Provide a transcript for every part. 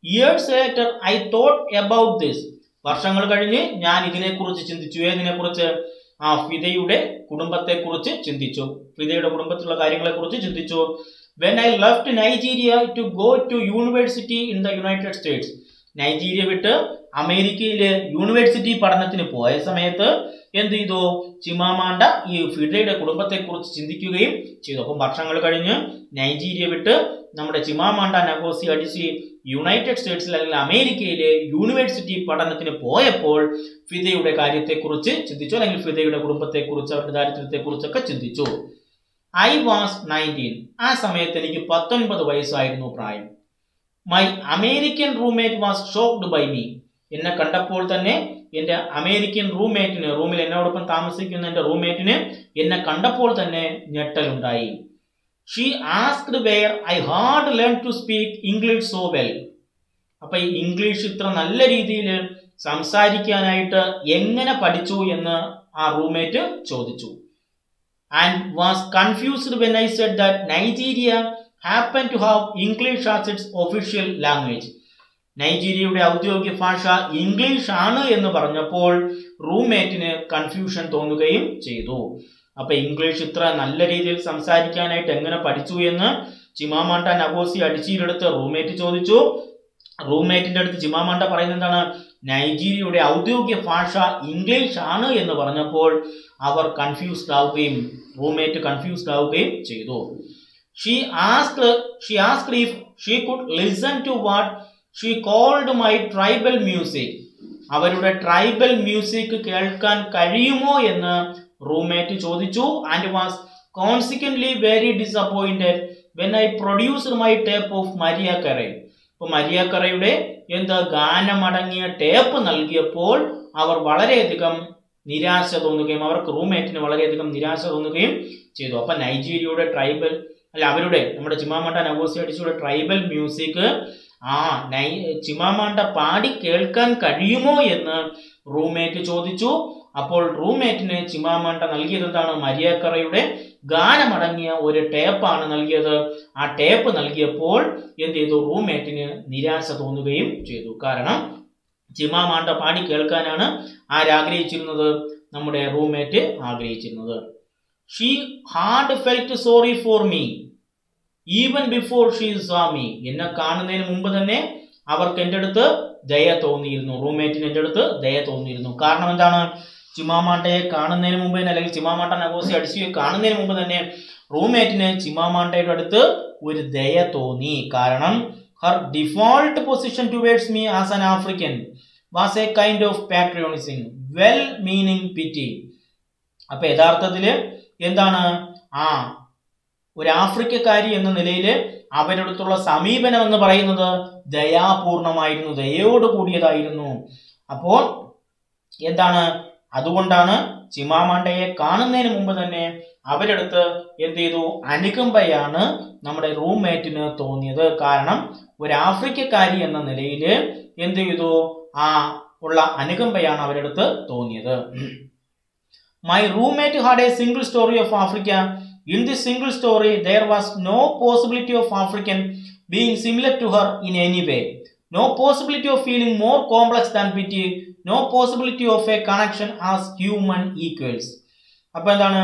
years later I thought about this വർഷങ്ങൾ കഴിഞ്ഞ് ഞാൻ ഇതിനെക്കുറിച്ച് ചിന്തിച്ചു ഏതിനെക്കുറിച്ച് ആ ഫിദയുടെ കുടുംബത്തെക്കുറിച്ച് ചിന്തിച്ചു ഫിദയുടെ കുടുംബത്തിലുള്ള കാര്യങ്ങളെക്കുറിച്ച് ചിന്തിച്ചു when I left Nigeria to go to university in the United States Nigeria വിട്ട് അമേരിക്കയിലെ യൂണിവേഴ്സിറ്റി പഠനത്തിന് പോയ സമയത്ത് എന്ത് ചെയ്തു ചിമാമാണ്ട ഈ ഫിഡയുടെ കുടുംബത്തെക്കുറിച്ച് ചിന്തിക്കുകയും ചെയ്തു അപ്പം വർഷങ്ങൾ കഴിഞ്ഞ് നൈജീരിയ വിട്ട് നമ്മുടെ ചിമാമാണ്ട നഗോസി അടിച്ച് യുണൈറ്റഡ് സ്റ്റേറ്റ്സിൽ അല്ലെങ്കിൽ അമേരിക്കയിലെ യൂണിവേഴ്സിറ്റി പഠനത്തിന് പോയപ്പോൾ ഫിദയുടെ കാര്യത്തെക്കുറിച്ച് ചിന്തിച്ചു അല്ലെങ്കിൽ ഫിദയുടെ കുടുംബത്തെക്കുറിച്ച് അവരുടെ ദാരിദ്ര്യത്തെക്കുറിച്ചൊക്കെ ചിന്തിച്ചു ഐ വാസ് നയൻറ്റീൻ ആ സമയത്ത് എനിക്ക് പത്തൊൻപത് വയസ്സായിരുന്നു പ്രായം my American roommate was shocked by me എന്നെ കണ്ടപ്പോൾ തന്നെ എൻ്റെ അമേരിക്കൻ റൂംമേറ്റിന് റൂമിൽ എന്നോടൊപ്പം താമസിക്കുന്ന എൻ്റെ റൂംമേറ്റിന് എന്നെ കണ്ടപ്പോൾ തന്നെ ഞെട്ടലുണ്ടായി she asked where I had learn to speak English so well അപ്പൊ ഈ ഇംഗ്ലീഷ് ഇത്ര നല്ല രീതിയിൽ സംസാരിക്കാനായിട്ട് എങ്ങനെ പഠിച്ചു എന്ന് ആ റൂംമേറ്റ് ചോദിച്ചു and was confused when I said that Nigeria happen to have English as its official language നൈജീരിയയുടെ ഔദ്യോഗിക ഭാഷ ഇംഗ്ലീഷ് ആണ് എന്ന് പറഞ്ഞപ്പോൾ റൂംമേറ്റിന് കൺഫ്യൂഷൻ തോന്നുകയും ചെയ്തു അപ്പൊ ഇംഗ്ലീഷ് ഇത്ര നല്ല രീതിയിൽ സംസാരിക്കാനായിട്ട് എങ്ങനെ പഠിച്ചു എന്ന് ചിമാമാണ്ട നഗോസി അടിച്ചിയിലെടുത്ത് റൂംമേറ്റ് ചോദിച്ചു റൂംമേറ്റിന്റെ അടുത്ത് ചിമാമാണ്ട പറയുന്നത് എന്താണ് നൈജീരിയയുടെ ഔദ്യോഗിക ഭാഷ ഇംഗ്ലീഷ് ആണ് എന്ന് പറഞ്ഞപ്പോൾ അവർ കൺഫ്യൂസ്ഡ് ആവുകയും റൂംമേറ്റ് കൺഫ്യൂസ്ഡ് ആവുകയും ചെയ്തു she ask she ask if she could listen to what she called my tribal music അവരുടെ ട്രൈബൽ മ്യൂസിക് കേൾക്കാൻ കഴിയുമോ എന്ന് റൂംമേറ്റ് ചോദിച്ചു and was consequently very disappointed when I produced my tape of Mariah Carey ഇപ്പൊ Mariah കറയുടെ എന്താ ഗാനമടങ്ങിയ tape നൽകിയപ്പോൾ അവർ വളരെയധികം നിരാശ തോന്നുകയും അവർക്ക് റൂംമേറ്റിന് വളരെയധികം നിരാശ തോന്നുകയും ചെയ്തു അപ്പൊ നൈജീരിയയുടെ ട്രൈബൽ അല്ല അവരുടെ നമ്മുടെ ചിമാമണ്ട നവോസി അടിച്ചുള്ള ട്രൈബൽ മ്യൂസിക് ആ നൈ ചിമാമാണ്ട പാടി കേൾക്കാൻ കഴിയുമോ എന്ന് റൂംമേറ്റ് ചോദിച്ചു അപ്പോൾ റൂംമേറ്റിന് ചിമാമാണ്ട നൽകിയത് എന്താണ് മരിയക്കറയുടെ ഗാനമടങ്ങിയ ഒരു ടേപ്പാണ് നൽകിയത് ആ ടേപ്പ് നൽകിയപ്പോൾ എന്ത് ചെയ്തു റൂംമേറ്റിന് നിരാശ തോന്നുകയും ചെയ്തു കാരണം ചിമാമാണ്ട പാടി കേൾക്കാനാണ് ആരാഗ്രഹിച്ചിരുന്നത് നമ്മുടെ റൂംമേറ്റ് ആഗ്രഹിച്ചിരുന്നത് she had felt sorry for me even before she saw me എന്നെ കാണുന്നതിന് മുമ്പ് തന്നെ അവർക്ക് എൻ്റെ അടുത്ത് ദയ തോന്നിയിരുന്നു റൂംമേറ്റിന് എൻ്റെ അടുത്ത് ദയ തോന്നിയിരുന്നു കാരണം എന്താണ് ചിമാമാണ്ടയെ കാണുന്നതിന് മുമ്പ് തന്നെ അല്ലെങ്കിൽ ചിമാമാണ്ട നഗോസി അടിച്ചു കാണുന്നതിന് മുമ്പ് തന്നെ റൂംമേറ്റിന് ചിമാമാണ്ടയുടെ അടുത്ത് ഒരു ദയ തോന്നി കാരണം her default position towards me as an African was a kind of patronising well meaning pity അപ്പൊ യഥാർത്ഥത്തില് എന്താണ് ആ ഒരു ആഫ്രിക്കക്കാരി എന്ന നിലയിൽ അവരടുത്തുള്ള സമീപനം എന്ന് പറയുന്നത് ദയാപൂർണമായിരുന്നു ദയോട് കൂടിയതായിരുന്നു അപ്പോൾ എന്താണ് അതുകൊണ്ടാണ് ചിമാമാണ്ടയെ കാണുന്നതിന് മുമ്പ് തന്നെ അവരടുത്ത് എന്ത് ചെയ്തു അനുകമ്പയാണ് നമ്മുടെ റൂംമേറ്റിന് തോന്നിയത് കാരണം ഒരു ആഫ്രിക്കക്കാരി എന്ന നിലയിൽ എന്ത് ചെയ്തു ആ ഉള്ള അനുകമ്പയാണ് അവരടുത്ത് തോന്നിയത് my roommate had a single story of Africa in this single story there was no possibility of African being similar to her in any way no possibility of feeling more complex than pity no possibility of a connection as human equals അപ്പൊ എന്താണ്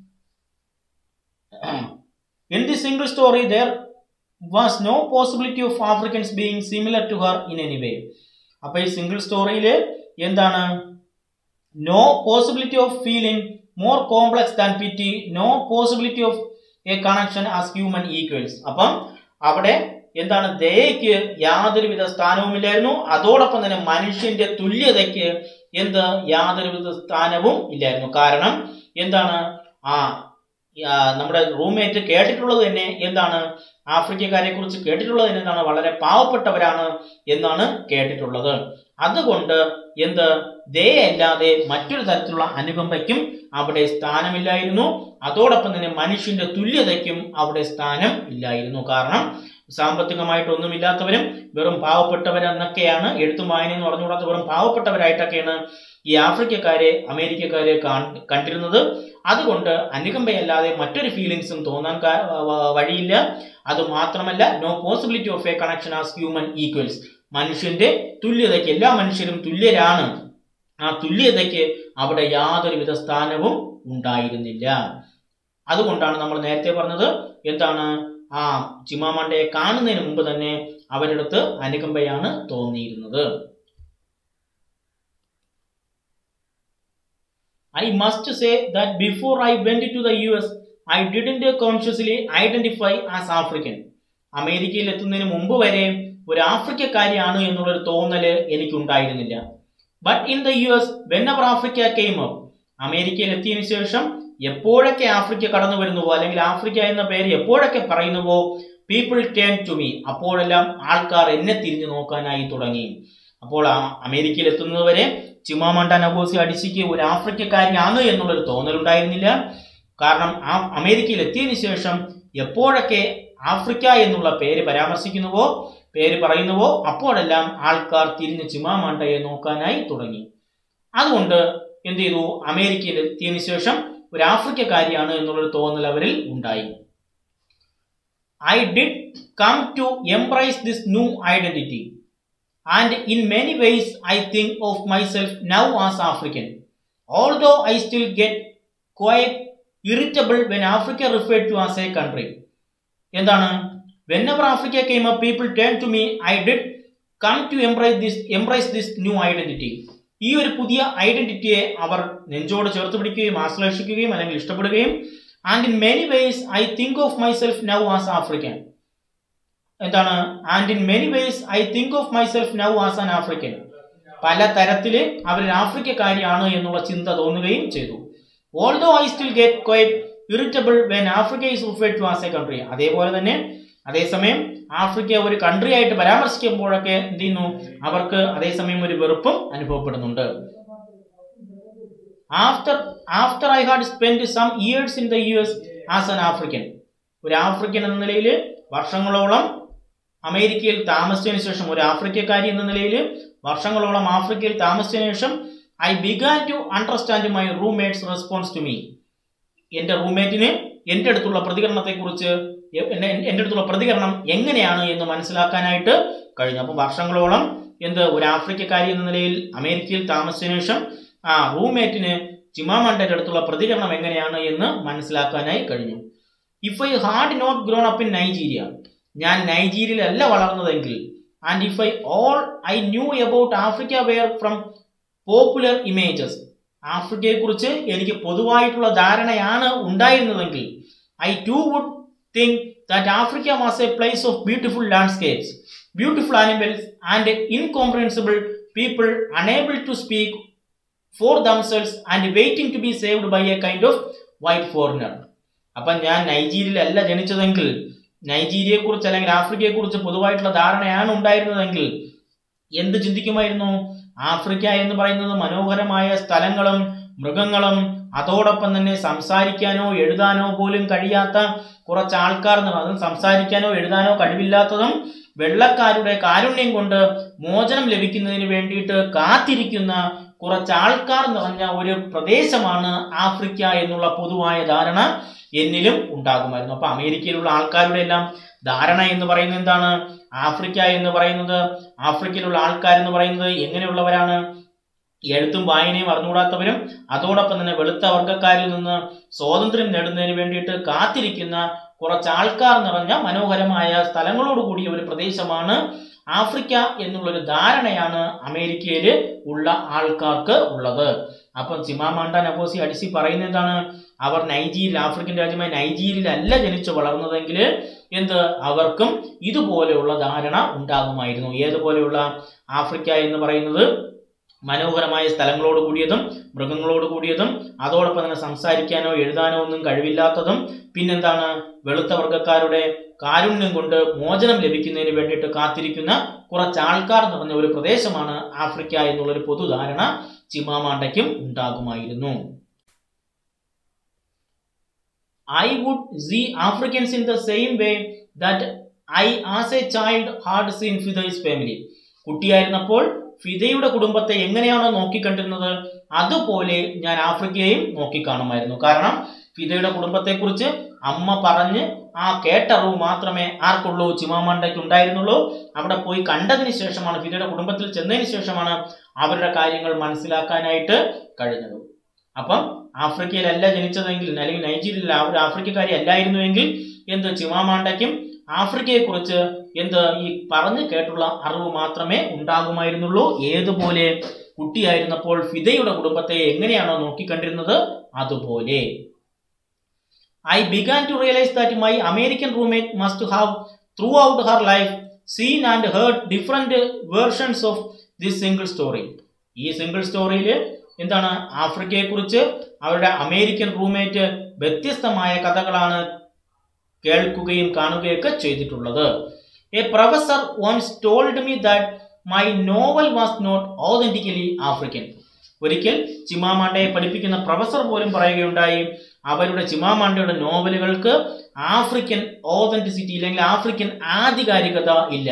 in the single story there was no possibility of Africans being similar to her in any way അപ്പൊ ഈ single സ്റ്റോറിയിൽ എന്താണ് no possibility of feeling more complex than pity no possibility of a connection as human equals അപ്പം അവിടെ എന്താണ് ദയയ്ക്ക് യാതൊരുവിധ സ്ഥാനവുമില്ലായിരുന്നു അതോടൊപ്പം തന്നെ മനുഷ്യന്റെ തുല്യതയ്ക്ക് എന്ത് യാതൊരുവിധ സ്ഥാനവും ഇല്ലായിരുന്നു കാരണം എന്താണ് ആ ആ, നമ്മുടെ റൂംമേറ്റ് കേട്ടിട്ടുള്ളത് തന്നെ എന്താണ് ആഫ്രിക്കക്കാരെ കുറിച്ച് കേട്ടിട്ടുള്ളത് തന്നെ എന്താണ് വളരെ പാവപ്പെട്ടവരാണ് എന്നാണ് കേട്ടിട്ടുള്ളത് അതുകൊണ്ട് എന്ത് ദയയല്ലാതെ മറ്റൊരു തരത്തിലുള്ള അനുകമ്പയ്ക്കും അവിടെ സ്ഥാനമില്ലായിരുന്നു അതോടൊപ്പം തന്നെ മനുഷ്യന്റെ തുല്യതയ്ക്കും അവിടെ സ്ഥാനം ഇല്ലായിരുന്നു കാരണം സാമ്പത്തികമായിട്ടൊന്നുമില്ലാത്തവരും വെറും പാവപ്പെട്ടവരെന്നൊക്കെയാണ് എഴുത്തും വായന എന്ന് പറഞ്ഞുകൂടാത്ത വെറും പാവപ്പെട്ടവരായിട്ടൊക്കെയാണ് ഈ ആഫ്രിക്കക്കാരെ അമേരിക്കക്കാരെ കാണ്- കണ്ടിരുന്നത് അതുകൊണ്ട് അനുകമ്പയല്ലാതെ മറ്റൊരു ഫീലിങ്സും തോന്നാൻ കാ- വ- വഴിയില്ല അത് മാത്രമല്ല no possibility of a connection as human equals മനുഷ്യന്റെ തുല്യതയ്ക്ക് എല്ലാ മനുഷ്യരും തുല്യരാണ് ആ തുല്യതയ്ക്ക് അവിടെ യാതൊരുവിധ സ്ഥാനവും ഉണ്ടായിരുന്നില്ല അതുകൊണ്ടാണ് നമ്മൾ നേരത്തെ പറഞ്ഞത് എന്താണ് ആ ചിമാമണ്ടയെ കാണുന്നതിന് മുമ്പ് തന്നെ അവരുടെ അടുത്ത് അനുകമ്പയാണ് തോന്നിയിരുന്നത് I must say that before I went to the U S I didn't consciously identify as African അമേരിക്കയിൽ എത്തുന്നതിന് മുമ്പ് വരെ ഒരു ആഫ്രിക്കക്കാരിയാണ് എന്നുള്ളൊരു തോന്നല് എനിക്കുണ്ടായിരുന്നില്ല but in the U S when അവർ ആഫ്രിക്ക കെയിം അപ്പ് അമേരിക്കയിൽ എത്തിയതിനു ശേഷം എപ്പോഴൊക്കെ ആഫ്രിക്ക കടന്നു വരുന്നുവോ അല്ലെങ്കിൽ ആഫ്രിക്ക എന്ന പേര് എപ്പോഴൊക്കെ പറയുന്നുവോ പീപ്പിൾ ടേൺ ടു മീ അപ്പോഴെല്ലാം ആൾക്കാർ എന്നെ തിരിഞ്ഞു നോക്കാനായി തുടങ്ങി അപ്പോൾ ആ അമേരിക്കയിൽ എത്തുന്നതുവരെ ചിമാമണ്ട നഗോസി അടിച്ചിക്ക് ഒരു ആഫ്രിക്കക്കാരിയാണ് എന്നുള്ളൊരു തോന്നലുണ്ടായിരുന്നില്ല കാരണം ആ അമേരിക്കയിൽ എത്തിയതിനു ശേഷം എപ്പോഴൊക്കെ ആഫ്രിക്ക എന്നുള്ള പേര് പരാമർശിക്കുന്നുവോ പേര് പറയുന്നുവോ അപ്പോഴെല്ലാം ആൾക്കാർ തിരിഞ്ഞ് ചിമാമണ്ടയെ നോക്കാനായി തുടങ്ങി അതുകൊണ്ട് എന്ത് ചെയ്തു അമേരിക്കയിൽ എത്തിയതിനു ശേഷം ഒരു ആഫ്രിക്കക്കാരിയാണ് എന്നുള്ളൊരു തോന്നൽ അവരിൽ ഉണ്ടായി I did come to embrace this new identity and in many ways I think of myself now as African although I still get quite irritable when Africa referred to as a country എന്താണ് when ever Africa came uh people turn to me I did come to embrace this embrace this new identity ഈ ഒരു പുതിയ ഐഡന്റിറ്റിയെ അവർ നെഞ്ചോട് ചേർത്ത് പിടിക്കുകയും ആശ്ലേഷിക്കുകയും അല്ലെങ്കിൽ ഇഷ്ടപ്പെടുകയും and in many ways I think of myself now as African എന്താണ് and in many ways I think of myself now as an African പല തരത്തില് അവർ ആഫ്രിക്കക്കാരിയാണ് എന്നുള്ള ചിന്ത തോന്നുകയും ചെയ്തു although I still get quite irritable when Africa is referred to as a country അതേപോലെ തന്നെ അതേസമയം ആഫ്രിക്ക ഒരു കൺട്രി ആയിട്ട് പരാമർശിക്കുമ്പോഴൊക്കെ എന്ത് ചെയ്യുന്നു അവർക്ക് അതേസമയം ഒരു വെറുപ്പും അനുഭവപ്പെടുന്നുണ്ട് after after I had spend some years in the U S as an African ഒരു ആഫ്രിക്കൻ എന്ന നിലയിൽ വർഷങ്ങളോളം അമേരിക്കയിൽ താമസിച്ചതിന് ശേഷം ഒരു ആഫ്രിക്കക്കാരി എന്ന നിലയിൽ വർഷങ്ങളോളം ആഫ്രിക്കയിൽ താമസിച്ചതിന് ശേഷം I began to understand my roommate's response to me എൻ്റെ റൂംമേറ്റിന് എൻ്റെ അടുത്തുള്ള പ്രതികരണത്തെക്കുറിച്ച് എൻ്റെ അടുത്തുള്ള പ്രതികരണം എങ്ങനെയാണ് എന്ന് മനസ്സിലാക്കാനായിട്ട് കഴിഞ്ഞു അപ്പം വർഷങ്ങളോളം എന്ത് ഒരു ആഫ്രിക്കക്കാരി എന്ന നിലയിൽ അമേരിക്കയിൽ താമസിച്ചതിന് ശേഷം ആ റൂംമേറ്റിന് ചിമാമണ്ടയുടെ അടുത്തുള്ള പ്രതികരണം എങ്ങനെയാണ് എന്ന് മനസ്സിലാക്കാനായി കഴിഞ്ഞു if I had not grown up in Nigeria ഞാൻ നൈജീരിയയിലല്ല വളർന്നതെങ്കിൽ and if I all I knew about Africa were from popular images ആഫ്രിക്കയെക്കുറിച്ച് എനിക്ക് പൊതുവായിട്ടുള്ള ധാരണയാണ് ഉണ്ടായിരുന്നതെങ്കിൽ I too would think that Africa was a place of beautiful landscapes beautiful animals and incomprehensible people unable to speak for themselves and waiting to be saved by a kind of white foreigner അപ്പം ഞാൻ നൈജീരിയയിലല്ല ജനിച്ചതെങ്കിൽ നൈജീരിയയെ കുറിച്ച് അല്ലെങ്കിൽ ആഫ്രിക്കയെ കുറിച്ച് പൊതുവായിട്ടുള്ള ധാരണയാണ് ഉണ്ടായിരുന്നതെങ്കിൽ എന്ത് ചിന്തിക്കുമായിരുന്നു Africa എന്ന് പറയുന്നത് മനോഹരമായ സ്ഥലങ്ങളും മൃഗങ്ങളും അതോടൊപ്പം തന്നെ സംസാരിക്കാനോ എഴുതാനോ പോലും കഴിയാത്ത കുറച്ച് ആൾക്കാർ എന്ന് പറയുന്നത് സംസാരിക്കാനോ എഴുതാനോ കഴിവില്ലാത്തതും വെള്ളക്കാരുടെ കാരുണ്യം കൊണ്ട് മോചനം ലഭിക്കുന്നതിന് വേണ്ടിയിട്ട് കാത്തിരിക്കുന്ന കുറച്ച് ആൾക്കാർ നിറഞ്ഞ ഒരു പ്രദേശമാണ് ആഫ്രിക്ക എന്നുള്ള പൊതുവായ ധാരണ എന്നിലും ഉണ്ടാകുമായിരുന്നു അപ്പൊ അമേരിക്കയിലുള്ള ആൾക്കാരുടെ എല്ലാം ധാരണ എന്ന് പറയുന്നത് എന്താണ് ആഫ്രിക്ക എന്ന് പറയുന്നത് ആഫ്രിക്കയിലുള്ള ആൾക്കാർ എന്ന് പറയുന്നത് എങ്ങനെയുള്ളവരാണ് എഴുത്തും വായനയും അറിഞ്ഞുകൂടാത്തവരും അതോടൊപ്പം തന്നെ വെളുത്ത വർഗ്ഗക്കാരിൽ നിന്ന് സ്വാതന്ത്ര്യം നേടുന്നതിന് വേണ്ടിയിട്ട് കാത്തിരിക്കുന്ന കുറച്ച് ആൾക്കാർ നിറഞ്ഞ മനോഹരമായ സ്ഥലങ്ങളോട് കൂടിയ ഒരു പ്രദേശമാണ് ആഫ്രിക്ക എന്നുള്ളൊരു ധാരണയാണ് അമേരിക്കയിൽ ഉള്ള ആൾക്കാർക്ക് ഉള്ളത് അപ്പം സിമാമാണ്ട നബോസി അടിസി പറയുന്നത് എന്താണ് അവർ നൈജീരിയയിൽ ആഫ്രിക്കൻ രാജ്യമായ നൈജീരിയയിലല്ല ജനിച്ചു വളർന്നതെങ്കിൽ എന്ത് അവർക്കും ഇതുപോലെയുള്ള ധാരണ ഉണ്ടാകുമായിരുന്നു ഏതുപോലെയുള്ള ആഫ്രിക്ക എന്ന് പറയുന്നത് മനോഹരമായ സ്ഥലങ്ങളോട് കൂടിയതും മൃഗങ്ങളോട് കൂടിയതും അതോടൊപ്പം തന്നെ സംസാരിക്കാനോ എഴുതാനോ ഒന്നും കഴിവില്ലാത്തതും പിന്നെന്താണ് വെളുത്ത വർഗ്ഗക്കാരുടെ കാരുണ്യം കൊണ്ട് മോചനം ലഭിക്കുന്നതിന് വേണ്ടിയിട്ട് കാത്തിരിക്കുന്ന കുറച്ച് ആൾക്കാർ നിറഞ്ഞ ഒരു പ്രദേശമാണ് ആഫ്രിക്ക എന്നുള്ളൊരു പൊതുധാരണ ചിമാമാണ്ടയ്ക്കും ഉണ്ടാകുമായിരുന്നു I would see Africans in the same way that I as a child had seen Fide's family കുട്ടിയായിരുന്നപ്പോൾ ഫിദയുടെ കുടുംബത്തെ എങ്ങനെയാണോ നോക്കിക്കണ്ടിരുന്നത് അതുപോലെ ഞാൻ ആഫ്രിക്കയെയും നോക്കിക്കാണുമായിരുന്നു കാരണം ഫിദയുടെ കുടുംബത്തെക്കുറിച്ച് അമ്മ പറഞ്ഞ് ആ കേട്ടറിവ് മാത്രമേ ആർക്കുള്ളൂ ചിമാമാണ്ടയ്ക്ക് ഉണ്ടായിരുന്നുള്ളൂ അവിടെ പോയി കണ്ടതിന് ശേഷമാണ് ഫിദയുടെ കുടുംബത്തിൽ ചെന്നതിന് ശേഷമാണ് അവരുടെ കാര്യങ്ങൾ മനസ്സിലാക്കാനായിട്ട് കഴിഞ്ഞത് അപ്പം ആഫ്രിക്കയിലല്ല ജനിച്ചതെങ്കിൽ അല്ലെങ്കിൽ നൈജീരിയയിൽ അവർ ആഫ്രിക്കക്കാരി അല്ലായിരുന്നുവെങ്കിൽ എന്ത് ചിമാമാണ്ടയ്ക്കും ആഫ്രിക്കയെക്കുറിച്ച് എന്ത് ഈ പറഞ്ഞു കേട്ടുള്ള അറിവ് മാത്രമേ ഉണ്ടാകുമായിരുന്നുള്ളൂ ഏതുപോലെ കുട്ടിയായിരുന്നപ്പോൾ ഫിദയുടെ കുടുംബത്തെ എങ്ങനെയാണോ നോക്കിക്കണ്ടിരുന്നത് അതുപോലെ I began to realise that my American roommate must have throughout her life seen and heard different versions of this single story ഈ സിംഗിൾ സ്റ്റോറിയിൽ എന്താണ് ആഫ്രിക്കയെക്കുറിച്ച് അവരുടെ അമേരിക്കൻ റൂംമേറ്റ് വ്യത്യസ്തമായ കഥകളാണ് കേൾക്കുകയും കാണുകയൊക്കെ ചെയ്തിട്ടുള്ളത് a professor once told me that my novel was not authentically African ഒരിക്കൽ ചിമാമാണ്ടയെ പഠിപ്പിക്കുന്ന പ്രൊഫസർ പോലും പറയുകയുണ്ടായി അവരുടെ ചിമാമാണ്ടയുടെ നോവലുകൾക്ക് ആഫ്രിക്കൻ ഓതന്റിസിറ്റി അല്ലെങ്കിൽ ആഫ്രിക്കൻ ആധികാരികത ഇല്ല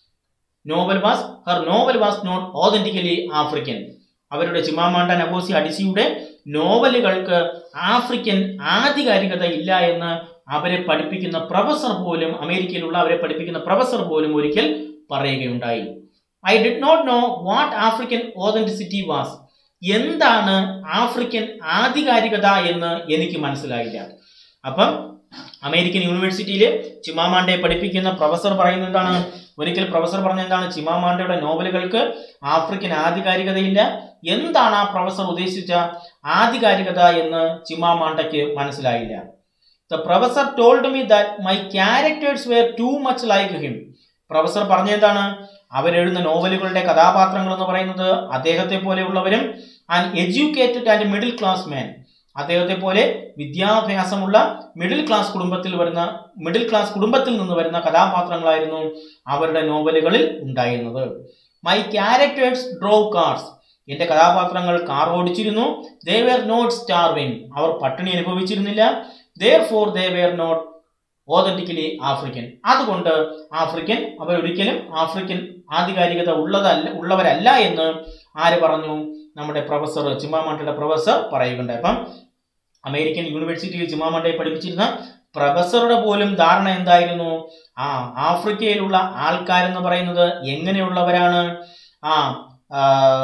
novel was her novel was not authentically African അവരുടെ ചിമാമാണ്ട നഗോസി അഡിസിയുടെ നോവലുകൾക്ക് ആഫ്രിക്കൻ ആധികാരികത ഇല്ല എന്ന് അവരെ പഠിപ്പിക്കുന്ന പ്രൊഫസർ പോലും അമേരിക്കയിലുള്ള അവരെ പഠിപ്പിക്കുന്ന പ്രൊഫസർ പോലും ഒരിക്കൽ പറയുകയുണ്ടായി I did not know what African authenticity was എന്താണ് ആഫ്രിക്കൻ ആധികാരികത എന്ന് എനിക്ക് മനസ്സിലായില്ല അപ്പം അമേരിക്കൻ യൂണിവേഴ്സിറ്റിയിൽ ചിമാമാണ്ടയെ പഠിപ്പിക്കുന്ന പ്രൊഫസർ പറയുന്നത് എന്താണ് ഒരിക്കൽ പ്രൊഫസർ പറഞ്ഞ എന്താണ് ചിമാമാണ്ടയുടെ നോവലുകൾക്ക് ആഫ്രിക്കൻ ആധികാരികതയില്ല എന്താണ് ആ പ്രൊഫസർ ഉദ്ദേശിച്ച ആധികാരികത എന്ന് ചിമാമാണ്ടയ്ക്ക് മനസ്സിലായില്ല the professor told me that my characters were too much like him professor പറഞ്ഞ എന്താണ് അവരെഴുതുന്ന നോവലുകളുടെ കഥാപാത്രങ്ങൾ എന്ന് പറയുന്നത് അദ്ദേഹത്തെ പോലെയുള്ളവരും and educated and middle class man അദ്ദേഹത്തെ പോലെ വിദ്യാഭ്യാസമുള്ള മിഡിൽ ക്ലാസ് കുടുംബത്തിൽ വരുന്ന മിഡിൽ ക്ലാസ് കുടുംബത്തിൽ നിന്ന് വരുന്ന കഥാപാത്രങ്ങളായിരുന്നു അവരുടെ നോവലുകളിൽ ഉണ്ടായിരുന്നത് മൈ ക്യാരക്ടേഴ്സ് ഡ്രോവ് കാർസ് എന്റെ കഥാപാത്രങ്ങൾ കാർ ഓടിച്ചിരുന്നു ദേ വെയർ നോട്ട് സ്റ്റാർവിംഗ് അവർ പട്ടിണി അനുഭവിച്ചിരുന്നില്ല therefore they were not authentically African അതുകൊണ്ട് ആഫ്രിക്കൻ അവരൊരിക്കലും ആഫ്രിക്കൻ ആധികാരികത ഉള്ളതല്ല ഉള്ളവരല്ല എന്ന് ആര് പറഞ്ഞു നമ്മുടെ പ്രൊഫസർ ചിമ്മാമണ്ടയുടെ പ്രൊഫസർ പറയുകയുണ്ടായി അപ്പം അമേരിക്കൻ യൂണിവേഴ്സിറ്റിയിൽ ചിമ്മാമണ്ടയെ പഠിപ്പിച്ചിരുന്ന പ്രൊഫസറുടെ പോലും ധാരണ എന്തായിരുന്നു ആ ആഫ്രിക്കയിലുള്ള ആൾക്കാരെന്ന് പറയുന്നത് എങ്ങനെയുള്ളവരാണ് ആ ആ,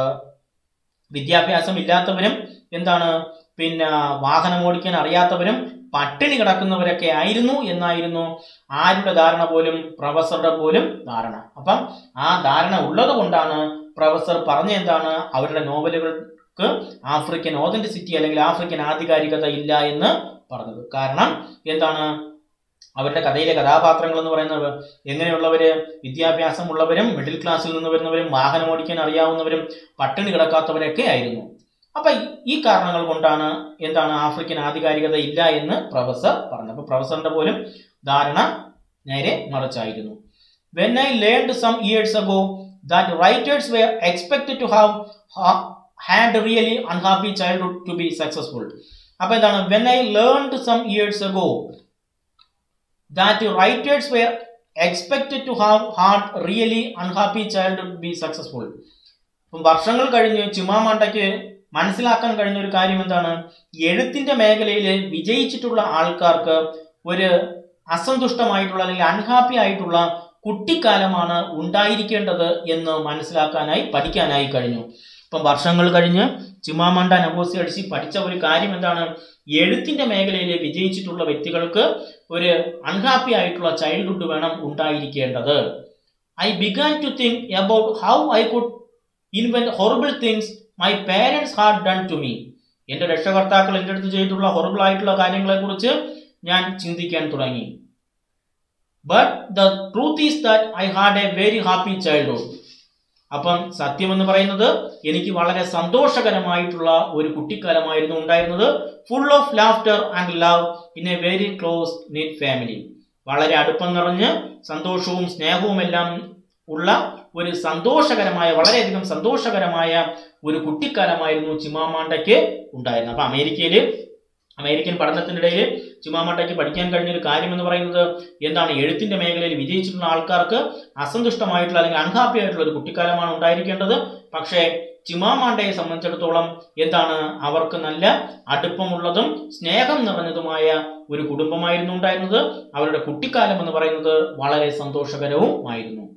വിദ്യാഭ്യാസം ഇല്ലാത്തവരും എന്താണ് പിന്നെ വാഹനം ഓടിക്കാൻ അറിയാത്തവരും പട്ടിണി കിടക്കുന്നവരൊക്കെ ആയിരുന്നു എന്നായിരുന്നു ആരുടെ ധാരണ പോലും പ്രൊഫസറുടെ പോലും ധാരണ അപ്പം ആ ധാരണ ഉള്ളത് കൊണ്ടാണ് പ്രൊഫസർ പറഞ്ഞ എന്താണ് അവരുടെ നോവലുകൾക്ക് ആഫ്രിക്കൻ ഓതന്റിസിറ്റി അല്ലെങ്കിൽ ആഫ്രിക്കൻ ആധികാരികത ഇല്ല എന്ന് പറഞ്ഞത് കാരണം എന്താണ് അവരുടെ കഥയിലെ കഥാപാത്രങ്ങൾ എന്ന് പറയുന്നത് എങ്ങനെയുള്ളവര് വിദ്യാഭ്യാസമുള്ളവരും മിഡിൽ ക്ലാസ്സിൽ നിന്ന് വരുന്നവരും വാഹനം ഓടിക്കാൻ അറിയാവുന്നവരും പട്ടിണി കിടക്കാത്തവരൊക്കെ ആയിരുന്നു അപ്പൊ ഈ- ഈ കാരണങ്ങൾ കൊണ്ടാണ് എന്താണ് ആഫ്രിക്കൻ ആധികാരികത ഇല്ല എന്ന് പ്രൊഫസർ പറഞ്ഞു അപ്പൊ പ്രൊഫസറിന്റെ പോലും ധാരണ നേരെ മറിച്ചായിരുന്നു when I learned some years ago that writers were expected to have had really unhappy childhood to be successful അപ്പൊ എന്താണ് when I learned some years ago that writers were expected to have had really unhappy childhood be successful അപ്പം വർഷങ്ങൾ കഴിഞ്ഞ് ചുമാമാണ്ടയ്ക്ക് മനസ്സിലാക്കാൻ കഴിഞ്ഞ ഒരു കാര്യം എന്താണ് എഴുത്തിന്റെ മേഖലയിൽ വിജയിച്ചിട്ടുള്ള ആൾക്കാർക്ക് ഒരു അസന്തുഷ്ടമായിട്ടുള്ള അല്ലെങ്കിൽ അൺഹാപ്പി ആയിട്ടുള്ള കുട്ടിക്കാലമാണ് ഉണ്ടായിരിക്കേണ്ടത് എന്ന് മനസ്സിലാക്കാനായി പഠിക്കാനായി കഴിഞ്ഞു ഇപ്പം വർഷങ്ങൾ കഴിഞ്ഞ് ചിമാമണ്ട നബോസി അടിച്ച് പഠിച്ച ഒരു കാര്യം എന്താണ് എഴുത്തിന്റെ മേഖലയിൽ വിജയിച്ചിട്ടുള്ള വ്യക്തികൾക്ക് ഒരു അൺഹാപ്പി ആയിട്ടുള്ള ചൈൽഡ്ഹുഡ് വേണം ഉണ്ടായിരിക്കേണ്ടത് I began to think about how I could invent horrible things my parents had done to me എന്റെ രക്ഷകർത്താക്കൾ എൻ്റെ അടുത്ത് ചെയ്തിട്ടുള്ള ഹൊറിബിൾ ആയിട്ടുള്ള കാര്യങ്ങളെ കുറിച്ച് ഞാൻ ചിന്തിക്കാൻ തുടങ്ങി but the truth is that I had a very happy childhood അപ്പം സത്യം എന്ന് പറയുന്നത് എനിക്ക് വളരെ സന്തോഷകരമായിട്ടുള്ള ഒരു കുട്ടിക്കാലമായിരുന്നു ഉണ്ടായിരുന്നത് full of laughter and love in a very close knit family വളരെ അടുപ്പം നിറഞ്ഞ് സന്തോഷവും സ്നേഹവും എല്ലാം ഉള്ള ഒരു സന്തോഷകരമായ വളരെയധികം സന്തോഷകരമായ ഒരു കുട്ടിക്കാലമായിരുന്നു ചിമാമാണ്ടയ്ക്ക് ഉണ്ടായിരുന്നത് അപ്പൊ അമേരിക്കയിൽ അമേരിക്കൻ പഠനത്തിനിടയിൽ ചിമാമാണ്ടയ്ക്ക് പഠിക്കാൻ കഴിഞ്ഞ ഒരു കാര്യം എന്ന് പറയുന്നത് എന്താണ് എഴുത്തിന്റെ മേഖലയിൽ വിജയിച്ചിട്ടുള്ള ആൾക്കാർക്ക് അസന്തുഷ്ടമായിട്ടുള്ള അല്ലെങ്കിൽ അൺഹാപ്പി ആയിട്ടുള്ള ഒരു കുട്ടിക്കാലമാണ് ഉണ്ടായിരിക്കേണ്ടത് പക്ഷേ ചിമാമാണ്ടയെ സംബന്ധിച്ചിടത്തോളം എന്താണ് അവർക്ക് നല്ല അടുപ്പമുള്ളതും സ്നേഹം നിറഞ്ഞതുമായ ഒരു കുടുംബമായിരുന്നു ഉണ്ടായിരുന്നത് അവരുടെ കുട്ടിക്കാലം എന്ന് പറയുന്നത് വളരെ സന്തോഷകരവും ആയിരുന്നു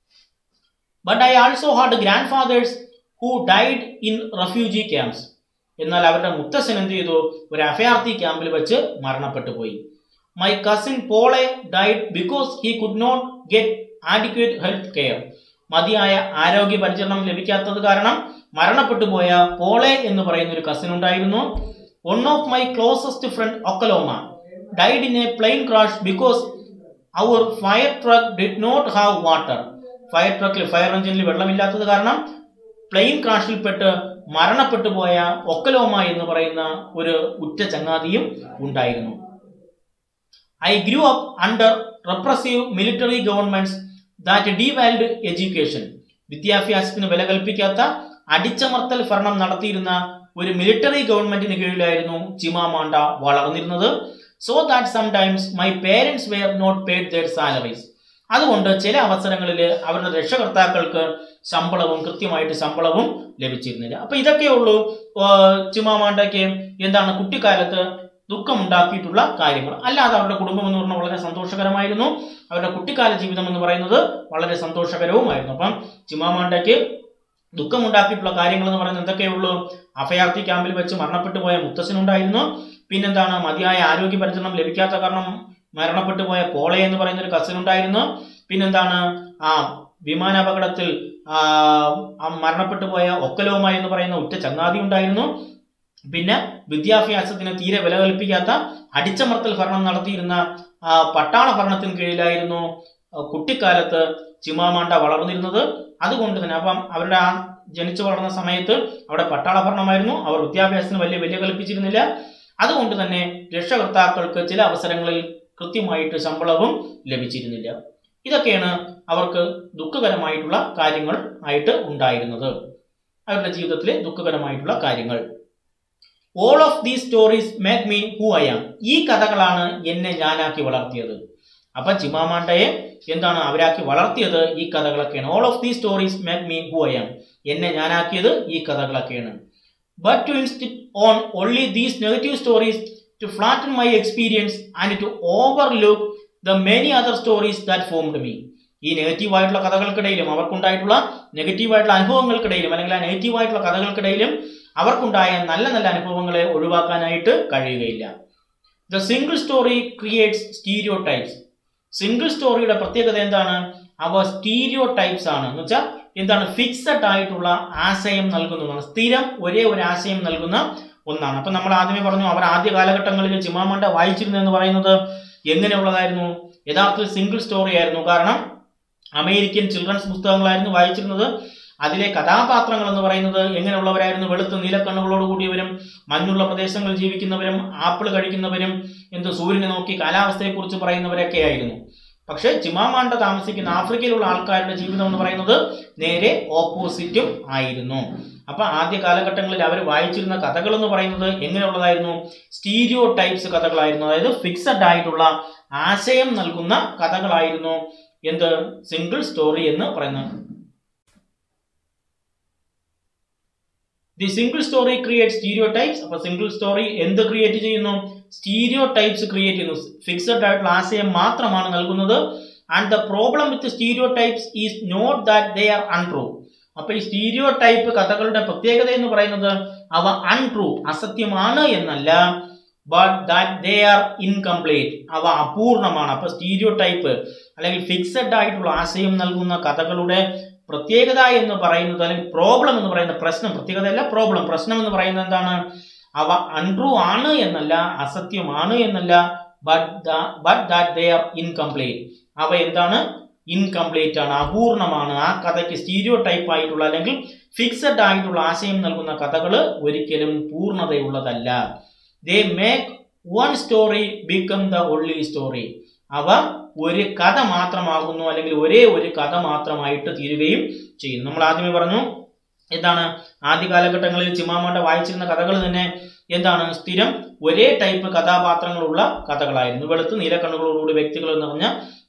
but I also had grandfathers who died in refugee camps എന്നാൽ അവരുടെ മുത്തശ്ശൻ എന്ത് ചെയ്തു ഒരു അഭയാർത്ഥി ക്യാമ്പിൽ വെച്ച് മരണപ്പെട്ടു പോയി my cousin Polle died because he could not get adequate health care മതിയായ ആരോഗ്യ പരിചരണം ലഭിക്കാത്തത് കാരണം മരണപ്പെട്ടു പോയ പോളെ എന്ന് പറയുന്ന ഒരു കസിൻ ഉണ്ടായിരുന്നു one of my closest friend Okoloma died in a plane crash because our fire truck did not have water fire ട്രക്കിൽ ഫയർ എഞ്ചിനിൽ വെള്ളമില്ലാത്തത് കാരണം പ്ലെയിൻ ക്രാഷിൽപ്പെട്ട് മരണപ്പെട്ടു പോയ ഒക്കലോമ എന്ന് പറയുന്ന ഒരു ഉറ്റ ചങ്ങാതിയും ഉണ്ടായിരുന്നു I grew up under repressive military governments that devalued education വിദ്യാഭ്യാസത്തിന് വില കൽപ്പിക്കാത്ത അടിച്ചമർത്തൽ ഭരണം നടത്തിയിരുന്ന ഒരു മിലിറ്ററി ഗവൺമെന്റിന് കീഴിലായിരുന്നു ചിമാമാണ്ട വളർന്നിരുന്നത് so that sometimes my parents were not paid their salaries അതുകൊണ്ട് ചില അവസരങ്ങളിൽ അവരുടെ രക്ഷകർത്താക്കൾക്ക് ശമ്പളവും കൃത്യമായിട്ട് ശമ്പളവും ലഭിച്ചിരുന്നില്ല അപ്പൊ ഇതൊക്കെയുള്ളൂ ചിമാമാണ്ടയ്ക്ക് എന്താണ് കുട്ടിക്കാലത്ത് ദുഃഖമുണ്ടാക്കിയിട്ടുള്ള കാര്യങ്ങൾ അല്ലാതെ അവരുടെ കുടുംബം എന്ന് പറഞ്ഞാൽ വളരെ സന്തോഷകരമായിരുന്നു അവരുടെ കുട്ടിക്കാല ജീവിതം എന്ന് പറയുന്നത് വളരെ സന്തോഷകരവുമായിരുന്നു അപ്പം ചിമാമാണ്ടയ്ക്ക് ദുഃഖമുണ്ടാക്കിയിട്ടുള്ള കാര്യങ്ങൾ എന്ന് പറയുന്നത് എന്തൊക്കെയുള്ളൂ അഭയാർത്ഥി ക്യാമ്പിൽ വെച്ച് മരണപ്പെട്ടു പോയ മുത്തശ്ശനുണ്ടായിരുന്നു പിന്നെന്താണ് മതിയായ ആരോഗ്യ പരിചരണം ലഭിക്കാത്ത കാരണം മരണപ്പെട്ടു പോയ പോളെ എന്ന് പറയുന്ന ഒരു കസിൻ ഉണ്ടായിരുന്നു പിന്നെന്താണ് ആ വിമാനാപകടത്തിൽ മരണപ്പെട്ടു പോയ ഒക്കലോമ എന്ന് പറയുന്ന ഉറ്റ ചങ്ങാതി ഉണ്ടായിരുന്നു പിന്നെ വിദ്യാഭ്യാസത്തിന് തീരെ വില കൽപ്പിക്കാത്ത അടിച്ചമർത്തൽ ഭരണം നടത്തിയിരുന്ന പട്ടാള ഭരണത്തിന് കീഴിലായിരുന്നു കുട്ടിക്കാലത്ത് ചിമാമാണ്ട വളർന്നിരുന്നത് അതുകൊണ്ട് തന്നെ അപ്പം അവരുടെ ആ ജനിച്ചു വളർന്ന സമയത്ത് അവിടെ പട്ടാള ഭരണമായിരുന്നു അവർ വിദ്യാഭ്യാസത്തിന് വലിയ വില കൽപ്പിച്ചിരുന്നില്ല അതുകൊണ്ട് തന്നെ രക്ഷകർത്താക്കൾക്ക് ചില അവസരങ്ങളിൽ കൃത്യമായിട്ട് ശമ്പളവും ലഭിച്ചിരുന്നില്ല ഇതൊക്കെയാണ് അവർക്ക് ദുഃഖകരമായിട്ടുള്ള കാര്യങ്ങൾ ആയിട്ട് ഉണ്ടായിരുന്നത് അവരുടെ ജീവിതത്തിലെ ദുഃഖകരമായിട്ടുള്ള കാര്യങ്ങൾ all of these stories make me who I am ഈ കഥകളാണ് എന്നെ ഞാനാക്കി വളർത്തിയത് അപ്പൊ ചിമാമാണ്ടയെ എന്താണ് അവരാക്കി വളർത്തിയത് ഈ കഥകളൊക്കെയാണ് all of these stories make me who I am എന്നെ ഞാനാക്കിയത് ഈ കഥകളൊക്കെയാണ് but to insist on only these negative stories to flatten my experience and to overlook the many other stories that formed me ഈ negative ആയിട്ടുള്ള കഥകൾക്കിടയിലും അവർക്കുണ്ടായിട്ടുള്ള negative ആയിട്ടുള്ള അനുഭവങ്ങൾക്കിടയിലും അല്ലെങ്കിൽ ആ നെഗറ്റീവ് ആയിട്ടുള്ള കഥകൾക്കിടയിലും അവർക്കുണ്ടായ നല്ല നല്ല അനുഭവങ്ങളെ ഒഴിവാക്കാനായിട്ട് കഴിയുകയില്ല the single story creates stereotypes single സ്റ്റോറിയുടെ പ്രത്യേകത എന്താണ് അവ സ്റ്റീരിയോ ടൈപ്സ് ആണ് എന്ന് വെച്ചാൽ എന്താണ് ഫിക്സഡ് ആയിട്ടുള്ള ആശയം നൽകുന്നതാണ് സ്ഥിരം ഒരേ ഒരു ആശയം നൽകുന്ന ഒന്നാണ് അപ്പൊ നമ്മൾ ആദ്യമേ പറഞ്ഞു അവർ ആദ്യ കാലഘട്ടങ്ങളിൽ ചിമാമണ്ട വായിച്ചിരുന്നു എന്ന് പറയുന്നത് എങ്ങനെയുള്ളതായിരുന്നു യഥാർത്ഥത്തിൽ സിംഗിൾ സ്റ്റോറി ആയിരുന്നു കാരണം അമേരിക്കൻ ചിൽഡ്രൻസ് പുസ്തകങ്ങളായിരുന്നു വായിച്ചിരുന്നത് അതിലെ കഥാപാത്രങ്ങൾ എന്ന് പറയുന്നത് എങ്ങനെയുള്ളവരായിരുന്നു വെളുത്ത നീലക്കണ്ണുകളോട് കൂടിയവരും മഞ്ഞുള്ള പ്രദേശങ്ങളിൽ ജീവിക്കുന്നവരും ആപ്പിൾ കഴിക്കുന്നവരും എന്ത് സൂര്യനെ നോക്കി കാലാവസ്ഥയെക്കുറിച്ച് പറയുന്നവരൊക്കെ ആയിരുന്നു പക്ഷേ ചിമാമാണ്ട താമസിക്കുന്ന ആഫ്രിക്കയിലുള്ള ആൾക്കാരുടെ ജീവിതം എന്ന് പറയുന്നത് നേരെ ഓപ്പോസിറ്റും ആയിരുന്നു അപ്പൊ ആദ്യ കാലഘട്ടങ്ങളിൽ അവർ വായിച്ചിരുന്ന കഥകൾ എന്ന് പറയുന്നത് എങ്ങനെയുള്ളതായിരുന്നു സ്റ്റീരിയോ ടൈപ്സ് കഥകളായിരുന്നു അതായത് ഫിക്സഡ് ആയിട്ടുള്ള ആശയം നൽകുന്ന കഥകളായിരുന്നു എന്ത് സിംഗിൾ സ്റ്റോറി എന്ന് പറയുന്നത് the single story create stereotypes അപ്പൊ സിംഗിൾ സ്റ്റോറി എന്ത് ക്രിയേറ്റ് ചെയ്യുന്നു സ്റ്റീരിയോ ടൈപ്സ് ക്രിയേറ്റ് ചെയ്യുന്നു ഫിക്സഡ് ആയിട്ടുള്ള ആശയം മാത്രമാണ് നൽകുന്നത് and the problem with stereotypes is not that they are untrue അപ്പൊ ഈ സ്റ്റീരിയോ ടൈപ്പ് കഥകളുടെ പ്രത്യേകത എന്ന് പറയുന്നത് അവ അൺട്രൂ അസത്യമാണ് എന്നല്ല but that they are incomplete അവ അപൂർണമാണ് അപ്പൊ സ്റ്റീരിയോ ടൈപ്പ് അല്ലെങ്കിൽ ഫിക്സഡ് ആയിട്ടുള്ള ആശയം നൽകുന്ന കഥകളുടെ പ്രത്യേകത എന്ന് പറയുന്നത് അല്ലെങ്കിൽ പ്രോബ്ലം എന്ന് പറയുന്ന പ്രശ്നം പ്രത്യേകതയല്ല പ്രോബ്ലം പ്രശ്നം എന്ന് പറയുന്നത് എന്താണ് അവ അൺട്രൂ ആണ് എന്നല്ല അസത്യമാണ് എന്നല്ല but but that they are incomplete അവ എന്താണ് ഇൻകംപ്ലീറ്റ് ആണ് അപൂർണമാണ് ആ കഥയ്ക്ക് സ്റ്റീരിയോ ടൈപ്പ് ആയിട്ടുള്ള അല്ലെങ്കിൽ ഫിക്സഡ് ആയിട്ടുള്ള ആശയം നൽകുന്ന കഥകൾ ഒരിക്കലും പൂർണ്ണതയുള്ളതല്ല they make one story become the only story അവ ഒരു കഥ മാത്രമാകുന്നു അല്ലെങ്കിൽ ഒരേ ഒരു കഥ മാത്രമായിട്ട് തീരുകയും ചെയ്യുന്നു നമ്മൾ ആദ്യമേ പറഞ്ഞു എന്താണ് ആദ്യ കാലഘട്ടങ്ങളിൽ ചിമാമാണ്ട വായിച്ചിരുന്ന കഥകൾ തന്നെ എന്താണ് സ്ഥിരം ഒരേ ടൈപ്പ് കഥാപാത്രങ്ങളുള്ള കഥകളായിരുന്നു വെളുത്ത് നീലക്കണ്ണുകളോടുകൂടി വ്യക്തികൾ നിറഞ്ഞ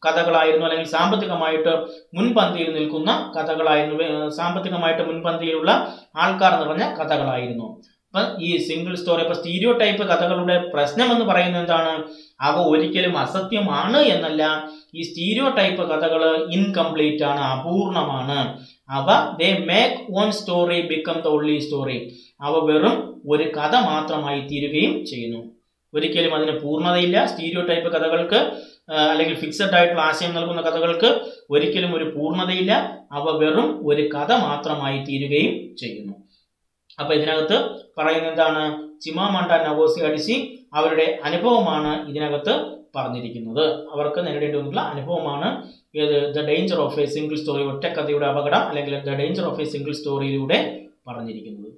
കഥകളായിരുന്നു അല്ലെങ്കിൽ സാമ്പത്തികമായിട്ട് മുൻപന്തിയിൽ നിൽക്കുന്ന കഥകളായിരുന്നു വേ- സാമ്പത്തികമായിട്ട് മുൻപന്തിയിലുള്ള ആൾക്കാർ നിറഞ്ഞ കഥകളായിരുന്നു അപ്പൊ ഈ സിംഗിൾ സ്റ്റോറി അപ്പൊ സ്റ്റീരിയോ ടൈപ്പ് കഥകളുടെ പ്രശ്നം എന്ന് പറയുന്നത് എന്താണ് അവ ഒരിക്കലും അസത്യമാണ് എന്നല്ല ഈ സ്റ്റീരിയോ ടൈപ്പ് കഥകൾ ഇൻകംപ്ലീറ്റ് ആണ് അപൂർണമാണ് അവ they make one story become the only story അവ വെറും ഒരു കഥ മാത്രമായി തീരുകയും ചെയ്യുന്നു ഒരിക്കലും അതിന് പൂർണ്ണതയില്ല സ്റ്റീരിയോ ടൈപ്പ് കഥകൾക്ക് ആ, അല്ലെങ്കിൽ ഫിക്സഡ് ആയിട്ടുള്ള ആശയം നൽകുന്ന കഥകൾക്ക് ഒരിക്കലും ഒരു പൂർണ്ണതയില്ല അവ വെറും ഒരു കഥ മാത്രമായി തീരുകയും ചെയ്യുന്നു അപ്പൊ ഇതിനകത്ത് പറയുന്നത് എന്താണ് ചിമാമണ്ട നവോസി അടിസി അവരുടെ അനുഭവമാണ് ഇതിനകത്ത് പറഞ്ഞിരിക്കുന്നത് അവർക്ക് നേരിടേണ്ടി വന്നിട്ടുള്ള അനുഭവമാണ് ഏത് the danger of a single story ഒറ്റ കഥയുടെ അപകടം അല്ലെങ്കിൽ the danger of a single സ്റ്റോറിയിലൂടെ പറഞ്ഞിരിക്കുന്നത്